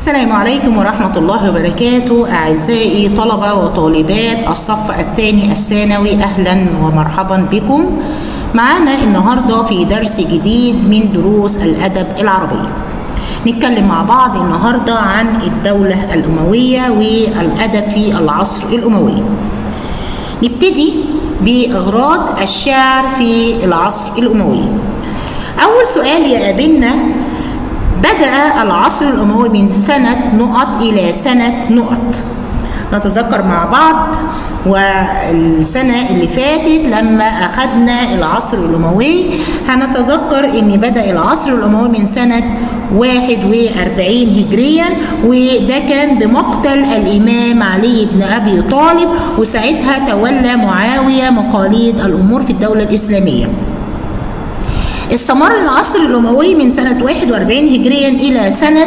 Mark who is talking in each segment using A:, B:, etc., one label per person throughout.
A: السلام عليكم ورحمة الله وبركاته أعزائي طلبة وطالبات الصف الثاني الثانوي أهلا ومرحبا بكم معانا النهاردة في درس جديد من دروس الأدب العربي نتكلم مع بعض النهاردة عن الدولة الأموية والأدب في العصر الأموي نبتدي بأغراض الشعر في العصر الأموي أول سؤال يقابلنا بدأ العصر الأموي من سنة نقط إلى سنة نقط نتذكر مع بعض والسنة اللي فاتت لما أخذنا العصر الأموي هنتذكر أن بدأ العصر الأموي من سنة 41 هجريا وده كان بمقتل الإمام علي بن أبي طالب وساعتها تولى معاوية مقاليد الأمور في الدولة الإسلامية استمر العصر الأموي من سنة 41 هجريا إلى سنة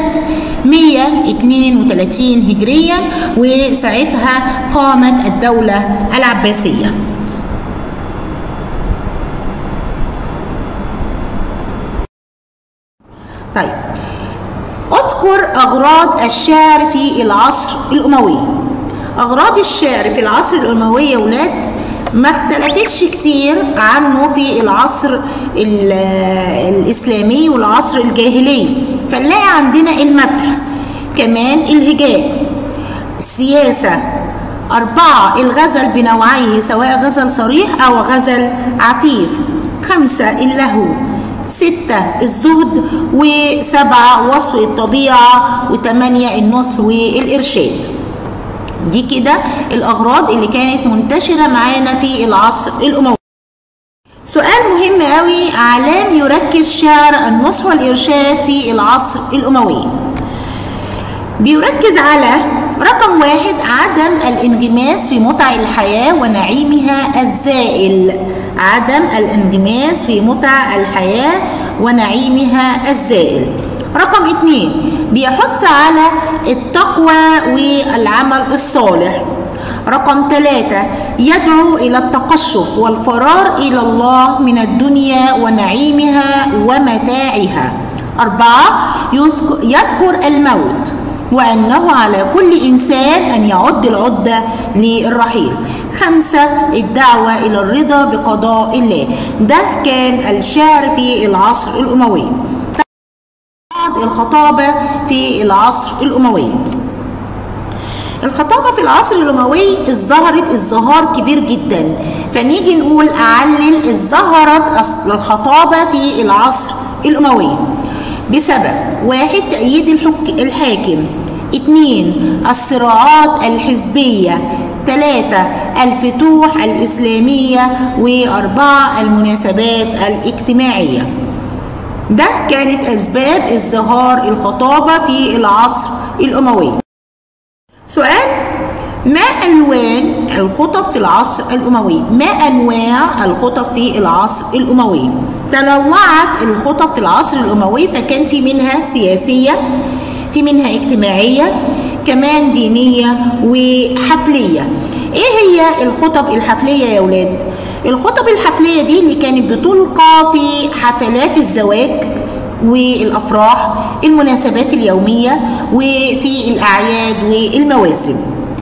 A: 132 هجريا وساعتها قامت الدولة العباسية طيب اذكر أغراض الشعر في العصر الأموي أغراض الشعر في العصر الأموي يا ولاد ما اختلفتش كتير عنه في العصر الإسلامي والعصر الجاهلي فنلاقي عندنا المدح كمان الهجاء السياسة أربعة الغزل بنوعيه سواء غزل صريح أو غزل عفيف خمسة اللهو ستة الزهد وسبعة وصف الطبيعة وثمانية النصح والإرشاد دي كده الأغراض اللي كانت منتشرة معانا في العصر الأموي سؤال مهم قوي علام يركز شعر النصح والإرشاد في العصر الأموي بيركز على رقم واحد عدم الانغماس في متع الحياة ونعيمها الزائل عدم الانغماس في متع الحياة ونعيمها الزائل رقم اتنين بيحث على التقوى والعمل الصالح رقم ثلاثة يدعو إلى التقشف والفرار إلى الله من الدنيا ونعيمها ومتاعها أربعة يذكر الموت وأنه على كل إنسان أن يعد العدة للرحيل خمسة الدعوة إلى الرضا بقضاء الله ده كان الشعر في العصر الأموي بعض الخطابة في العصر الأموي الخطابة في العصر الأموي ظهرت الزهار كبير جدا فنيجي نقول أعلل ظهرت الخطابة في العصر الأموي بسبب واحد تأييد الحك... الحاكم اثنين الصراعات الحزبية ثلاثة الفتوح الإسلامية وأربعة المناسبات الاجتماعية ده كانت أسباب ازدهار الخطابة في العصر الأموي سؤال ما ألوان الخطب في العصر الأموي؟ ما أنواع الخطب في العصر الأموي؟ تنوعت الخطب في العصر الأموي فكان في منها سياسية في منها اجتماعية كمان دينية وحفلية ايه هي الخطب الحفلية يا ولاد؟ الخطب الحفلية دي اللي كانت بتلقى في حفلات الزواج والأفراح المناسبات اليومية وفي الأعياد والمواسم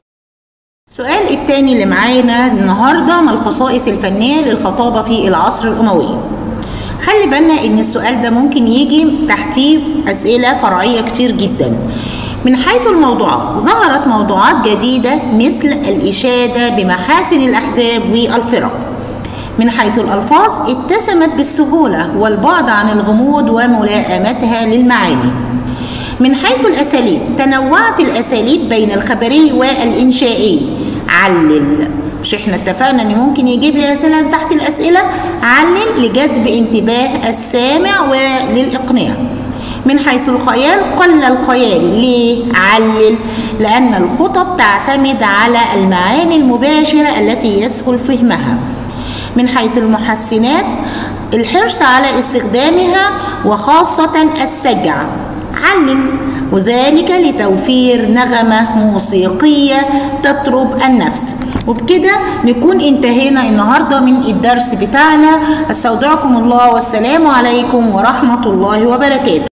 A: السؤال الثاني اللي معانا النهاردة ما الخصائص الفنية للخطابة في العصر الأموي خلي بالنا ان السؤال ده ممكن يجي تحتيه أسئلة فرعية كتير جدا من حيث الموضوعات ظهرت موضوعات جديدة مثل الإشادة بمحاسن الأحزاب والفرق من حيث الألفاظ اتسمت بالسهولة والبعد عن الغموض وملائمتها للمعاني من حيث الأساليب تنوعت الأساليب بين الخبري والإنشائي علل مش احنا اتفقنا ان ممكن يجيب لي اسئله تحت الاسئله علل لجذب انتباه السامع وللاقناع من حيث الخيال قل الخيال ليه علل لان الخطب تعتمد على المعاني المباشره التي يسهل فهمها من حيث المحسنات الحرص على استخدامها وخاصة السجع علل وذلك لتوفير نغمة موسيقية تطرب النفس وبكده نكون انتهينا النهاردة من الدرس بتاعنا استودعكم الله والسلام عليكم ورحمة الله وبركاته